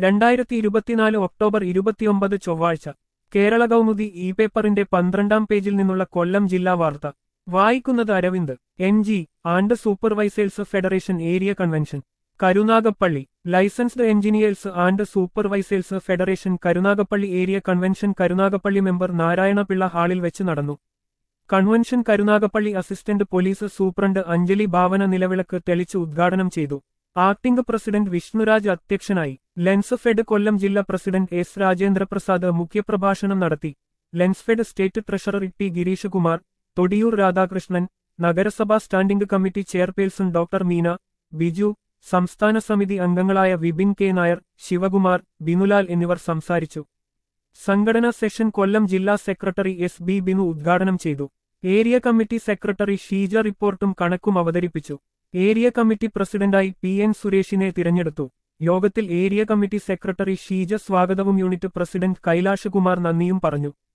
രണ്ടായിരത്തി ഇരുപത്തിനാല് ഒക്ടോബർ ഇരുപത്തിയൊമ്പത് ചൊവ്വാഴ്ച കേരള കൗമുദി ഇ പേപ്പറിന്റെ പന്ത്രണ്ടാം പേജിൽ നിന്നുള്ള കൊല്ലം ജില്ലാ വാർത്ത വായിക്കുന്നത് Aravind N G and supervisors federation area convention Karunagappally licensed engineers and supervisors federation Karunagappally area convention Karunagappally member Narayanapillai ഹാളിൽ വെച്ച് നടന്നു convention Karunagappally assistant police superintendent Anjali Bhavana നിലവിളക്ക് തെളിച്ച് ഉദ്ഘാടനം ചെയ്തു ആക്ടിംഗ് പ്രസിഡന്റ് വിഷ്ണുരാജ് അധ്യക്ഷനായി ലെൻസ് ഫെഡ് കൊല്ലം ജില്ലാ പ്രസിഡന്റ് എസ് രാജേന്ദ്രപ്രസാദ് മുഖ്യപ്രഭാഷണം നടത്തി Lensfed state treasurer T Girish Kumar Thodiyoor Radhakrishnan നഗരസഭാ standing committee chairperson doctor Meena Biju സംസ്ഥാന സമിതി അംഗങ്ങളായ വിപിൻ കെ നായർ ശിവകുമാർ ബിനുലാൽ എന്നിവർ സംസാരിച്ചു സംഘടനാ സെഷൻ കൊല്ലം ജില്ലാ സെക്രട്ടറി എസ് ബി ബിനു ഉദ്ഘാടനം ചെയ്തു ഏരിയ കമ്മിറ്റി സെക്രട്ടറി ഷീജ റിപ്പോർട്ടും കണക്കും അവതരിപ്പിച്ചു ഏരിയ കമ്മിറ്റി പ്രസിഡന്റായി പി എൻ സുരേഷിനെ തിരഞ്ഞെടുത്തു യോഗത്തിൽ ഏരിയ കമ്മിറ്റി സെക്രട്ടറി ഷീജ സ്വാഗതവും യൂണിറ്റ് പ്രസിഡന്റ് കൈലാഷകുമാർ നന്ദിയും പറഞ്ഞു